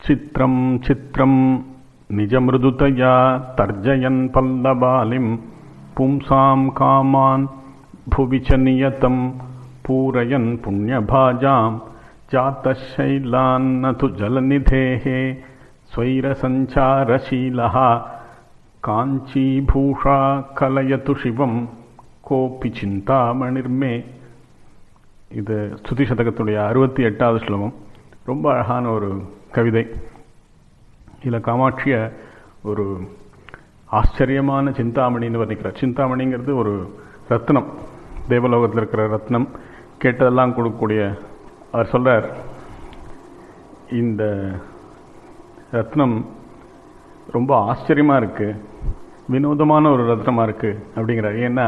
चित्रं चित्रं निजमृदुतया तर्जयन् पल्लबालिं पुंसां कामान् भुवि च नियतं पूरयन् पुण्यभाजां जातशैलान्न तु जलनिधेः स्वैरसञ्चारशीलः काञ्चीभूषा कलयतु शिवं கோப்பி சிந்தாமணிர்மே இது ஸ்துதி சதகத்துடைய அறுபத்தி எட்டாவது ஸ்லோகம் ரொம்ப அழகான ஒரு கவிதை இதில் காமாட்சிய ஒரு ஆச்சரியமான சிந்தாமணின்னு வர்ணிக்கிறார் சிந்தாமணிங்கிறது ஒரு ரத்னம் தேவலோகத்தில் இருக்கிற ரத்னம் கேட்டதெல்லாம் கொடுக்கக்கூடிய அவர் சொல்றார் இந்த ரத்னம் ரொம்ப ஆச்சரியமா இருக்கு வினோதமான ஒரு ரத்னமா இருக்கு அப்படிங்கிறார் ஏன்னா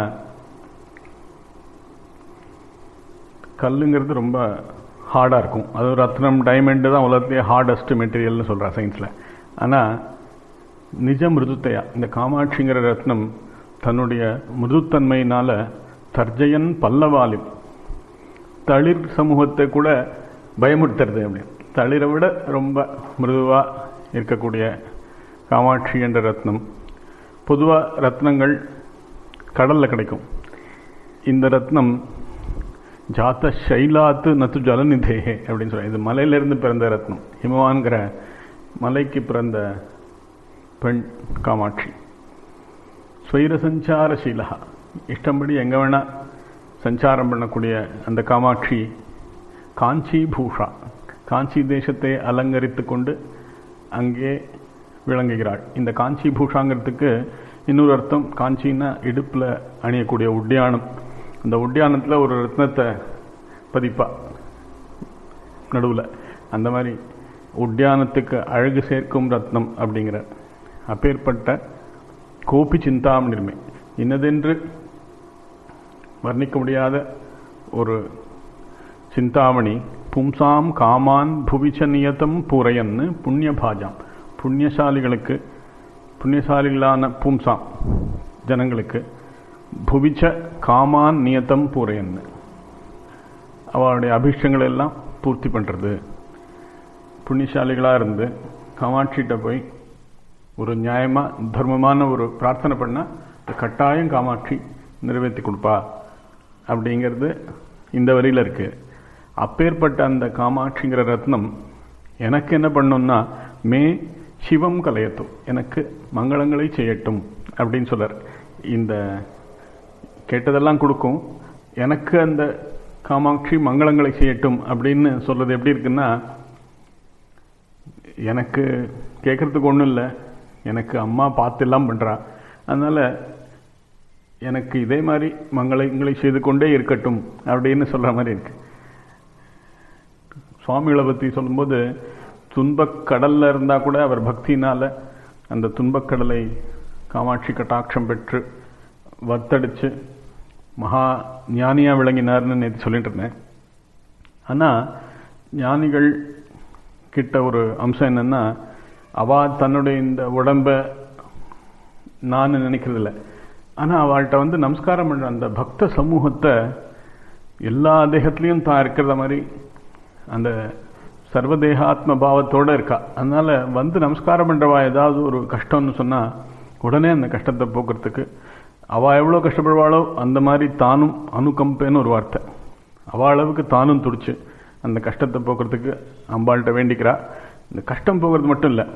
கல்லுங்கிறது ரொம்ப ஹார்டாக இருக்கும் அது ரத்னம் டைமண்டு தான் உலகத்திலேயே ஹார்டஸ்ட் மெட்டீரியல்னு சொல்கிறா சயின்ஸில் ஆனால் நிஜ மிருதுத்தையா இந்த காமாட்சிங்கிற ரத்னம் தன்னுடைய மிருதுத்தன்மையினால தர்ஜயன் பல்லவாலிம் தளிர் சமூகத்தை கூட பயமுறுத்துறது அப்படி தளிரை விட ரொம்ப மிருதுவாக இருக்கக்கூடிய காமாட்சி என்ற ரத்னம் பொதுவாக ரத்னங்கள் கடலில் கிடைக்கும் இந்த ரத்னம் ஜாத்த ஷைலாத்து நத்து ஜலநிதேகே அப்படின்னு சொல்ல இது மலையிலிருந்து பிறந்த ரத்னம் ஹிமவான்கிற மலைக்கு பிறந்த பெண் காமாட்சி ஸ்வைர சஞ்சாரசீலா இஷ்டம்படி எங்கே வேணா சஞ்சாரம் பண்ணக்கூடிய அந்த காமாட்சி காஞ்சி பூஷா காஞ்சி தேசத்தை அலங்கரித்து கொண்டு அங்கே விளங்குகிறாள் இந்த காஞ்சி பூஷாங்கிறதுக்கு இன்னொரு அர்த்தம் காஞ்சின்னா இடுப்பில் அணியக்கூடிய உட்டியானம் அந்த உட்டியானத்தில் ஒரு ரத்னத்தை பதிப்பா நடுவில் அந்த மாதிரி உட்டியானத்துக்கு அழகு சேர்க்கும் ரத்னம் அப்படிங்கிற அப்பேற்பட்ட கோபி சிந்தாமணிர்மை இன்னதென்று வர்ணிக்க முடியாத ஒரு சிந்தாமணி பும்சாம் காமான் புவிச்ச நியத்தம் பூரையன்னு புண்ணிய பாஜாம் புண்ணியசாலிகளுக்கு புண்ணியசாலிகளான பும்சாம் ஜனங்களுக்கு புவிச்ச காமான் நியத்தம் பூரையன்னு அவளுடைய அபிஷங்களை எல்லாம் பூர்த்தி பண்ணுறது புண்ணியசாலிகளாக இருந்து காமாட்சிகிட்ட போய் ஒரு நியாயமாக தர்மமான ஒரு பிரார்த்தனை பண்ணால் கட்டாயம் காமாட்சி நிறைவேற்றி கொடுப்பா அப்படிங்கிறது இந்த வரியில் இருக்கு அப்பேற்பட்ட அந்த காமாட்சிங்கிற ரத்னம் எனக்கு என்ன பண்ணும்னா மே சிவம் கலையட்டும் எனக்கு மங்களங்களை செய்யட்டும் அப்படின்னு சொல்லார் இந்த கேட்டதெல்லாம் கொடுக்கும் எனக்கு அந்த காமாட்சி மங்களங்களை செய்யட்டும் அப்படின்னு சொல்றது எப்படி இருக்குன்னா எனக்கு கேட்கறதுக்கு ஒன்றும் இல்லை எனக்கு அம்மா பார்த்து எல்லாம் பண்ணுறா அதனால எனக்கு இதே மாதிரி மங்களங்களை செய்து கொண்டே இருக்கட்டும் அப்படின்னு சொல்ற மாதிரி இருக்கு சுவாமிகளை பற்றி சொல்லும்போது துன்பக் கடல்ல இருந்தா கூட அவர் பக்தினால அந்த துன்பக்கடலை காமாட்சி கட்டாட்சம் பெற்று வத்தடிச்சு மகா ஞானியா விளங்கினார்னு நேற்று சொல்லிட்டு இருந்தேன் ஆனா ஞானிகள் கிட்ட ஒரு அம்சம் என்னன்னா அவ தன்னுடைய இந்த உடம்ப நான் நினைக்கிறது இல்லை ஆனா அவள்கிட்ட வந்து நமஸ்காரம் பண்ற அந்த பக்த சமூகத்தை எல்லா தேகத்திலையும் தான் இருக்கிறத மாதிரி அந்த சர்வதேகாத்ம பாவத்தோட இருக்கா அதனால வந்து நமஸ்காரம் பண்றவா ஏதாவது ஒரு கஷ்டம்னு சொன்னா உடனே அந்த கஷ்டத்தை போக்குறதுக்கு அவ எவ்வளோ கஷ்டப்படுவாளோ அந்த மாதிரி தானும் அணுகம்பேன்னு ஒரு வார்த்தை அவ அளவுக்கு தானும் துடிச்சு அந்த கஷ்டத்தை போக்குறதுக்கு அம்பாள்கிட்ட வேண்டிக்கிறா இந்த கஷ்டம் போகிறது மட்டும் இல்லை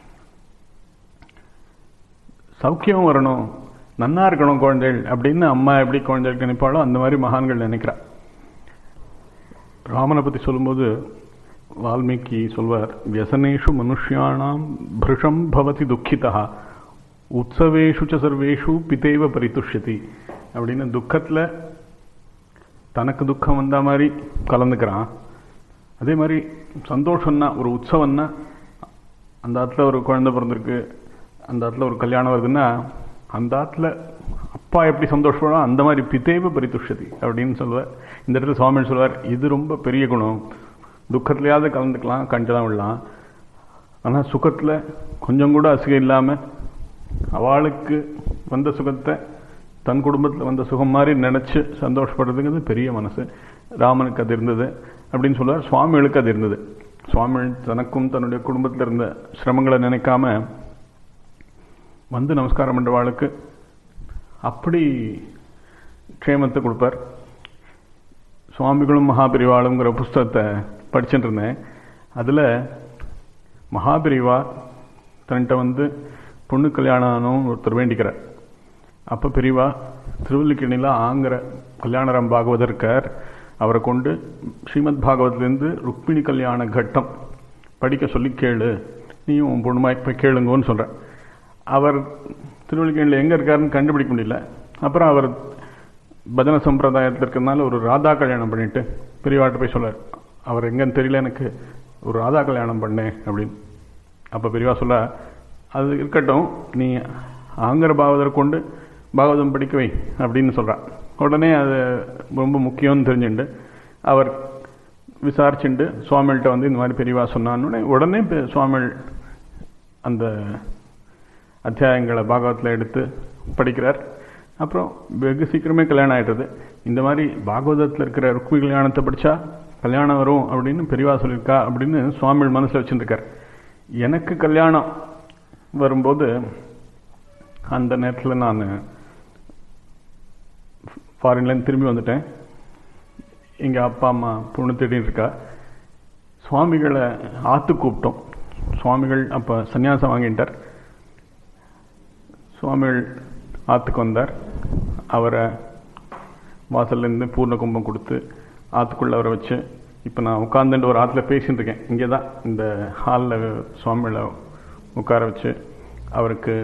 சௌக்கியம் வரணும் நன்னா இருக்கணும் குழந்தைகள் அப்படின்னு அம்மா எப்படி குழந்தைகளுக்கு நினைப்பாளோ அந்த மாதிரி மகான்கள் நினைக்கிறா ராமனை பற்றி சொல்லும்போது வால்மீகி சொல்வார் வியசனேஷு மனுஷியானாம் பிருஷம் பவதி துக்கிதா உற்சவேஷு ச சர்வேஷு பிதேவ பரிதுஷ்யதி அப்படின்னு துக்கத்தில் தனக்கு துக்கம் வந்த மாதிரி கலந்துக்கிறான் அதே மாதிரி சந்தோஷம்னா ஒரு உற்சவம்னா அந்த ஆற்றுல ஒரு குழந்தை பிறந்திருக்கு அந்த ஆற்றுல ஒரு கல்யாணம் வருதுன்னா அந்த ஆற்றுல அப்பா எப்படி சந்தோஷப்படுறோ அந்த மாதிரி பிதேவ பரிதுஷ்யதி அப்படின்னு சொல்லுவார் இந்த இடத்துல சுவாமி சொல்வார் இது ரொம்ப பெரிய குணம் துக்கத்துலையாவது கலந்துக்கலாம் கஞ்சலாம் விடலாம் ஆனால் சுகத்தில் கொஞ்சம் கூட அசுகை இல்லாமல் அவளுக்கு வந்த சுகத்தை தன் குடும்பத்தில் வந்த சுகம் மாதிரி நினச்சி சந்தோஷப்படுறதுங்கிறது பெரிய மனசு ராமனுக்கு அது இருந்தது அப்படின்னு சொல்லுவார் சுவாமிகளுக்கு அது இருந்தது சுவாமி தனக்கும் தன்னுடைய குடும்பத்தில் இருந்த சிரமங்களை நினைக்காம வந்து நமஸ்காரம் பண்ணுறவாளுக்கு அப்படி க்ஷேமத்தை கொடுப்பார் சுவாமிகளும் மகாபிரிவாளுங்கிற புஸ்தகத்தை படிச்சுட்டு இருந்தேன் அதில் மகாபிரிவா தன்கிட்ட வந்து பொண்ணு கல்யாணம் ஒருத்தர் வேண்டிக்கிறார் அப்போ பிரிவா திருவல்லிக்கணியில் ஆங்கிற கல்யாணராம் பாகவதர் இருக்கார் அவரை கொண்டு ஸ்ரீமத் பாகவத்லேருந்து ருக்மிணி கல்யாண கட்டம் படிக்க சொல்லி கேளு நீயும் உன் பொண்ணுமாய் போய் கேளுங்கன்னு சொல்கிறேன் அவர் திருவள்ளிக்கணியில் எங்கே இருக்காருன்னு கண்டுபிடிக்க முடியல அப்புறம் அவர் பஜன சம்பிரதாயத்தில் இருக்கிறதுனால ஒரு ராதா கல்யாணம் பண்ணிட்டு பெரியவாட்ட போய் சொல்லார் அவர் எங்கன்னு தெரியல எனக்கு ஒரு ராதா கல்யாணம் பண்ணேன் அப்படின்னு அப்போ பெரியவா சொல்ல அது இருக்கட்டும் நீ ஆங்கிற பாகவதரை கொண்டு பாகவதம் படிக்க வை அப்படின்னு சொல்கிறான் உடனே அது ரொம்ப முக்கியம்னு தெரிஞ்சுண்டு அவர் விசாரிச்சுண்டு சுவாமிகிட்ட வந்து இந்த மாதிரி பெரியவா சொன்னான்னு உடனே சுவாமிகள் அந்த அத்தியாயங்களை பாகவத்தில் எடுத்து படிக்கிறார் அப்புறம் வெகு சீக்கிரமே கல்யாணம் ஆகிடுறது இந்த மாதிரி பாகவதத்தில் இருக்கிற ருக்மி கல்யாணத்தை படித்தா கல்யாணம் வரும் அப்படின்னு பெரியவா சொல்லியிருக்கா அப்படின்னு சுவாமிகள் மனசில் வச்சுருக்கார் எனக்கு கல்யாணம் வரும்போது அந்த நேரத்தில் நான் ஃபாரின்லேருந்து திரும்பி வந்துட்டேன் எங்கள் அப்பா அம்மா பொண்ணு தேடின்னு இருக்கா சுவாமிகளை ஆற்று கூப்பிட்டோம் சுவாமிகள் அப்போ சன்னியாசம் வாங்கிட்டார் சுவாமிகள் ஆற்றுக்கு வந்தார் அவரை வாசல்லேருந்து பூர்ண கும்பம் கொடுத்து ஆற்றுக்குள்ளே அவரை வச்சு இப்போ நான் உட்காந்துட்டு ஒரு ஆற்றுல பேசிட்டு இருக்கேன் இங்கே தான் இந்த ஹாலில் சுவாமிகளை உட்கார வச்சு அவருக்கு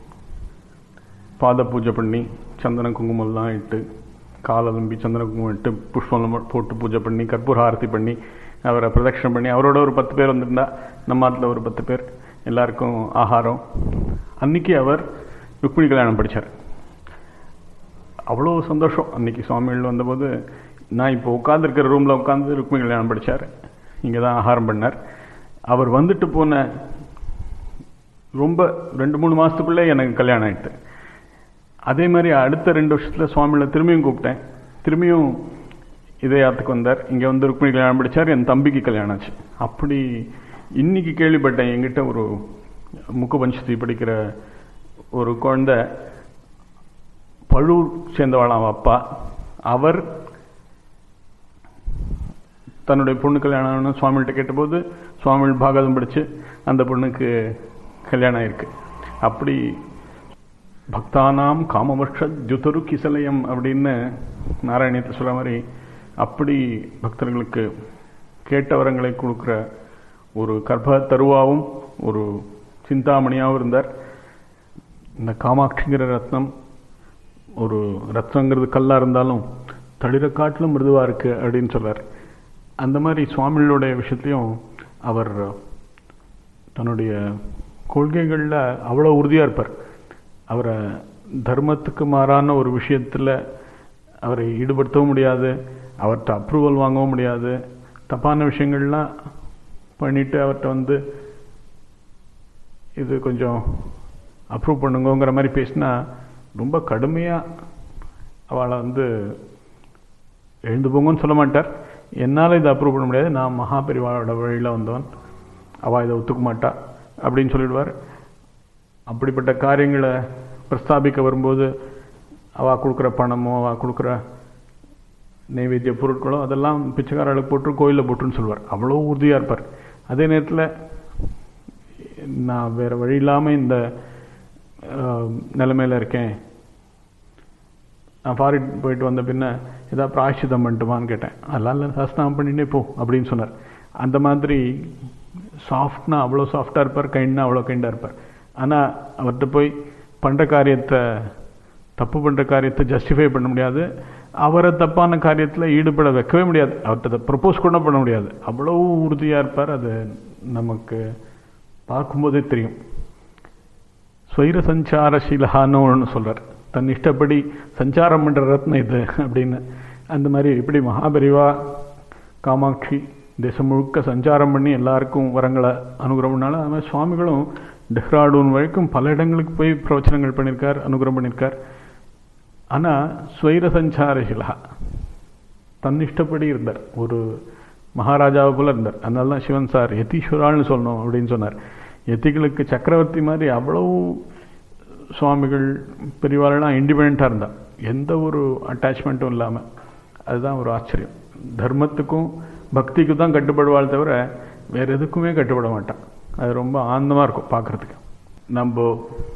பாத பூஜை பண்ணி சந்தன குங்குமம்லாம் இட்டு காலலம்பி சந்தன குங்குமம் இட்டு புஷ்பம் போட்டு பூஜை பண்ணி கற்பூர ஆரத்தி பண்ணி அவரை பிரதட்சணம் பண்ணி அவரோட ஒரு பத்து பேர் வந்திருந்தா நம்ம ஆற்றுல ஒரு பத்து பேர் எல்லாருக்கும் ஆகாரம் அன்னைக்கு அவர் ருக்மிணி கல்யாணம் படித்தார் அவ்வளோ சந்தோஷம் அன்னைக்கு சுவாமிகள் வந்தபோது நான் இப்போ உட்காந்துருக்கிற ரூமில் உட்காந்து ருக்மிணி கல்யாணம் படித்தார் இங்கே தான் ஆகாரம் பண்ணார் அவர் வந்துட்டு போன ரொம்ப ரெண்டு மூணு மாதத்துக்குள்ளே எனக்கு கல்யாணம் ஆகிட்டு அதே மாதிரி அடுத்த ரெண்டு வருஷத்தில் சுவாமிகளை திரும்பியும் கூப்பிட்டேன் திரும்பியும் இதே ஆத்துக்கு வந்தார் இங்கே வந்து ருக்மிணி கல்யாணம் படித்தார் என் தம்பிக்கு கல்யாணம் ஆச்சு அப்படி இன்னைக்கு கேள்விப்பட்டேன் எங்கிட்ட ஒரு முக்கு பஞ்சத்தி படிக்கிற ஒரு குழந்தை பழூர் சேர்ந்தவாளாம் அப்பா அவர் தன்னுடைய பொண்ணு கல்யாணம்னு சுவாமிகிட்ட கேட்டபோது சுவாமிகள் பாகவதம் படித்து அந்த பொண்ணுக்கு கல்யாணம் ஆயிருக்கு அப்படி பக்தானாம் காமவர்ஷ ஜுதரு கிசலயம் அப்படின்னு நாராயணியத்தை சொல்கிற மாதிரி அப்படி பக்தர்களுக்கு கேட்ட வரங்களை கொடுக்குற ஒரு கர்ப்ப தருவாவும் ஒரு சிந்தாமணியாகவும் இருந்தார் இந்த காமாட்சிங்கிற ரத்னம் ஒரு ரத்னங்கிறது கல்லாக இருந்தாலும் தளிர காட்டிலும் மிருதுவாக இருக்குது அப்படின்னு சொல்கிறார் அந்த மாதிரி சுவாமிகளுடைய விஷயத்தையும் அவர் தன்னுடைய கொள்கைகளில் அவ்வளோ உறுதியாக இருப்பார் அவரை தர்மத்துக்கு மாறான ஒரு விஷயத்தில் அவரை ஈடுபடுத்தவும் முடியாது அவர்கிட்ட அப்ரூவல் வாங்கவும் முடியாது தப்பான விஷயங்கள்லாம் பண்ணிவிட்டு அவர்கிட்ட வந்து இது கொஞ்சம் அப்ரூவ் பண்ணுங்கங்கிற மாதிரி பேசினா ரொம்ப கடுமையாக அவளை வந்து எழுந்து போங்கன்னு சொல்ல மாட்டார் என்னால் இதை அப்ரூவ் பண்ண முடியாது நான் மகாபெரிவாளோட வழியில் வந்தவன் அவள் இதை ஒத்துக்க மாட்டா அப்படின்னு சொல்லிடுவார் அப்படிப்பட்ட காரியங்களை பிரஸ்தாபிக்க வரும்போது அவள் கொடுக்குற பணமோ அவள் கொடுக்குற நைவேத்திய பொருட்களோ அதெல்லாம் பிச்சைக்காரர்களுக்கு போட்டு கோயிலில் போட்டுன்னு சொல்லுவார் அவ்வளோ உறுதியாக இருப்பார் அதே நேரத்தில் நான் வேறு வழி இல்லாமல் இந்த நிலைமையில் இருக்கேன் நான் ஃபாரின் போயிட்டு வந்த பின்ன ஏதாவது பிராயச்சிதம் பண்ணிட்டுமான்னு கேட்டேன் அதெல்லாம் இல்லை சஸ்தானம் பண்ணிட்டே போ அப்படின்னு சொன்னார் அந்த மாதிரி சாஃப்ட்னா அவ்வளோ சாஃப்டாக இருப்பார் கைண்ட்னா அவ்வளோ கைண்டாக இருப்பார் ஆனால் அவர்கிட்ட போய் பண்ணுற காரியத்தை தப்பு பண்ணுற காரியத்தை ஜஸ்டிஃபை பண்ண முடியாது அவரை தப்பான காரியத்தில் ஈடுபட வைக்கவே முடியாது அவர்கிட்ட ப்ரப்போஸ் கூட பண்ண முடியாது அவ்வளோ உறுதியாக இருப்பார் அது நமக்கு பார்க்கும்போதே தெரியும் ஸ்வைர சஞ்சாரசீலகான்னு ஒன்று சொல்கிறார் தன் இஷ்டப்படி சஞ்சாரம் பண்ணுற ரத்னம் இது அப்படின்னு அந்த மாதிரி இப்படி மகாபெரிவா காமாட்சி தேசம் முழுக்க சஞ்சாரம் பண்ணி எல்லாருக்கும் வரங்களை அனுகிரகம் பண்ணாலும் அது மாதிரி சுவாமிகளும் டெஹ்ராடூன் வரைக்கும் பல இடங்களுக்கு போய் பிரவச்சனங்கள் பண்ணியிருக்கார் அனுகிரகம் பண்ணியிருக்கார் ஆனால் ஸ்வைர சஞ்சாரசிலா தன் இஷ்டப்படி இருந்தார் ஒரு மகாராஜாவை போல இருந்தார் அதனால தான் சிவன் சார் யதீஸ்வரால்னு சொல்லணும் அப்படின்னு சொன்னார் யதிகளுக்கு சக்கரவர்த்தி மாதிரி அவ்வளவு சுவாமிகள் பெரியவாளெல்லாம் இண்டிபெண்ட்டாக இருந்தா எந்த ஒரு அட்டாச்மெண்ட்டும் இல்லாமல் அதுதான் ஒரு ஆச்சரியம் தர்மத்துக்கும் பக்திக்கு தான் கட்டுப்படுவாள் தவிர வேற எதுக்குமே கட்டுப்பட மாட்டான் அது ரொம்ப ஆனந்தமாக இருக்கும் பார்க்கறதுக்கு நம்ம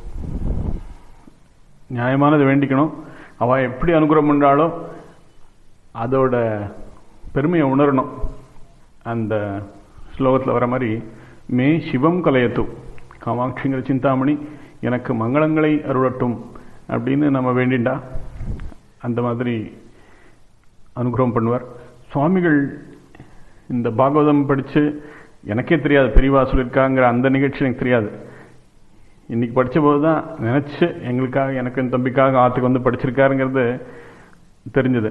நியாயமானதை வேண்டிக்கணும் அவள் எப்படி அனுகிரகம் பண்ணுறாளோ அதோட பெருமையை உணரணும் அந்த ஸ்லோகத்தில் வர மாதிரி மே சிவம் கலையத்து காமாட்சிங்கிற சிந்தாமணி எனக்கு மங்களங்களை அருளட்டும் அப்படின்னு நம்ம வேண்டிண்டா அந்த மாதிரி அனுகிரகம் பண்ணுவார் சுவாமிகள் இந்த பாகவதம் படித்து எனக்கே தெரியாது பெரியவா சொல்லியிருக்காங்கிற அந்த நிகழ்ச்சி எனக்கு தெரியாது இன்னைக்கு படித்த போது தான் நினச்சி எங்களுக்காக எனக்கு என் தம்பிக்காக ஆற்றுக்கு வந்து படிச்சிருக்காருங்கிறது தெரிஞ்சது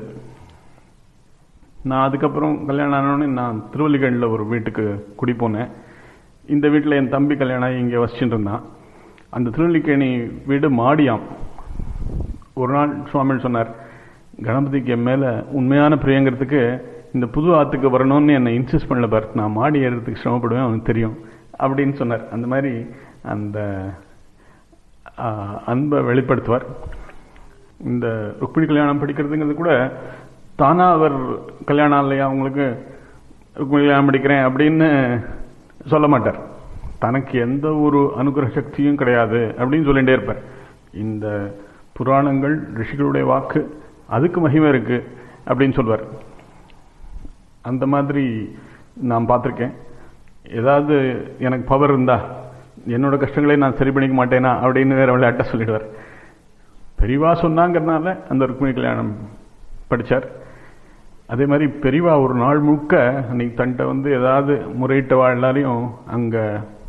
நான் அதுக்கப்புறம் கல்யாணம் ஆனோடனே நான் திருவல்லிக்கண்ணில் ஒரு வீட்டுக்கு குடி போனேன் இந்த வீட்டில் என் தம்பி கல்யாணம் ஆகி இங்கே வசிச்சுட்டு இருந்தான் அந்த திருவல்லிக்கேணி வீடு மாடியாம் ஒரு நாள் சுவாமி சொன்னார் கணபதிக்கு என் மேலே உண்மையான பிரியங்கிறதுக்கு இந்த புது ஆற்றுக்கு வரணும்னு என்னை இன்சிஸ்ட் பண்ணல பார் நான் மாடி ஏறதுக்கு சிரமப்படுவேன் அவனுக்கு தெரியும் அப்படின்னு சொன்னார் அந்த மாதிரி அந்த அன்பை வெளிப்படுத்துவார் இந்த ருக்மிணி கல்யாணம் படிக்கிறதுங்கிறது கூட தானா அவர் கல்யாணம் இல்லையா அவங்களுக்கு ருக்மிணி கல்யாணம் படிக்கிறேன் அப்படின்னு சொல்ல மாட்டார் தனக்கு எந்த ஒரு அனுகிரக சக்தியும் கிடையாது அப்படின்னு சொல்லிகிட்டே இருப்பார் இந்த புராணங்கள் ரிஷிகளுடைய வாக்கு அதுக்கு மகிமை இருக்கு அப்படின்னு சொல்வார் அந்த மாதிரி நான் பார்த்துருக்கேன் ஏதாவது எனக்கு பவர் இருந்தா என்னோட கஷ்டங்களை நான் சரி பண்ணிக்க மாட்டேனா அப்படின்னு வேற விளையாட்ட சொல்லிடுவார் பெரியவா சொன்னாங்கிறதுனால அந்த ருக்மிணி கல்யாணம் படித்தார் அதே மாதிரி பெரியவா ஒரு நாள் முழுக்க அன்னைக்கு தன்ட்ட வந்து ஏதாவது முறையிட்ட எல்லாரையும் அங்கே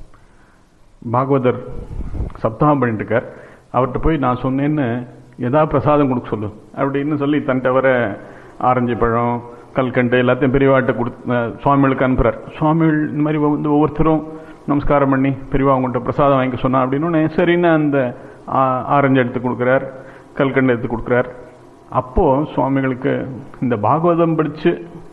பாகவதர் சப்தாகம் பண்ணிட்டு இருக்கார் அவர்கிட்ட போய் நான் சொன்னேன்னு ஏதாவது பிரசாதம் கொடுக்க சொல்லு அப்படின்னு சொல்லி தன்ட்ட வர ஆரஞ்சு பழம் கல்கண்டு எல்லாத்தையும் பெரியவாட்ட கொடுத்து சுவாமிகளுக்கு அனுப்புறார் சுவாமிகள் இந்த மாதிரி வந்து ஒவ்வொருத்தரும் நமஸ்காரம் பண்ணி பெரியவா அவங்கள்ட்ட பிரசாதம் வாங்கிக்க சொன்னா அப்படின்னு சரின்னு அந்த ஆரஞ்சு எடுத்து கொடுக்குறார் கல்கண்டு எடுத்து கொடுக்குறார் அப்போ சுவாமிகளுக்கு இந்த பாகவதம் படிச்சு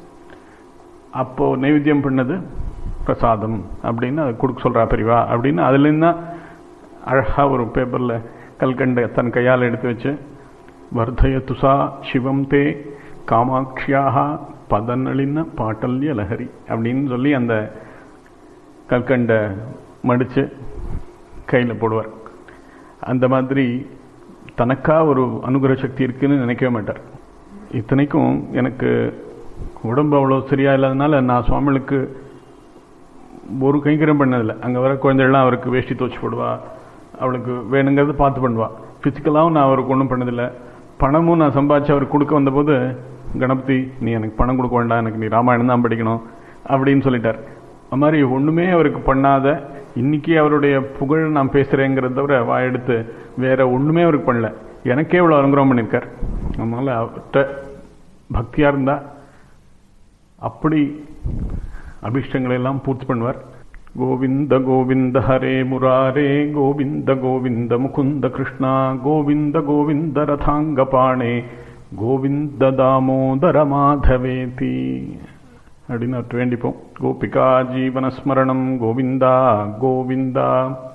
அப்போ நைவேத்தியம் பண்ணது பிரசாதம் அப்படின்னு அதை கொடுக்க சொல்றா பெரியவா அப்படின்னு அதுலேருந்து தான் அழகா ஒரு பேப்பர்ல கல்கண்டை தன் கையால் எடுத்து வச்சு வர்தய துசா சிவம் தே காமாட்சியாக பதநளின பாட்டல்ய லஹரி அப்படின்னு சொல்லி அந்த கல்கண்டை மடித்து கையில் போடுவார் அந்த மாதிரி தனக்கா ஒரு அனுகிரக சக்தி இருக்குன்னு நினைக்கவே மாட்டார் இத்தனைக்கும் எனக்கு உடம்பு அவ்வளோ சரியா இல்லாதனால நான் சுவாமிகளுக்கு ஒரு கைங்கரம் பண்ணதில்லை அங்கே வர குழந்தைகள்லாம் அவருக்கு வேஷ்டி துவச்சி போடுவா அவளுக்கு வேணுங்கிறது பார்த்து பண்ணுவா ஃபிசிக்கலாகவும் நான் அவருக்கு ஒன்றும் பண்ணதில்லை பணமும் நான் சம்பாதிச்சு அவருக்கு கொடுக்க வந்தபோது கணபதி நீ எனக்கு பணம் கொடுக்க வேண்டாம் எனக்கு நீ ராமாயணம் தான் படிக்கணும் அப்படின்னு சொல்லிட்டார் அது மாதிரி ஒன்றுமே அவருக்கு பண்ணாத இன்னைக்கு அவருடைய புகழ் நான் பேசுகிறேங்கிறத தவிர வாயெடுத்து வேற ஒன்றுமே அவருக்கு பண்ணல எனக்கே இவ்வளோ அனுகிரகம் பண்ணியிருக்கார் அதனால அவர்கிட்ட பக்தியாக இருந்தா அப்படி அபிஷ்டங்களை எல்லாம் பூர்த்தி பண்ணுவார் கோவிந்த கோவிந்த ஹரே முராரே கோவிந்த கோவிந்த முகுந்த கிருஷ்ணா கோவிந்த கோவிந்த ரதாங்க பாணே கோவிந்த தாமோதர மாதவேதி அப்படின்னு அவர்கிட்ட வேண்டிப்போம் கோபிகா ஜீவனஸ்மரணம் கோவிந்தா கோவிந்தா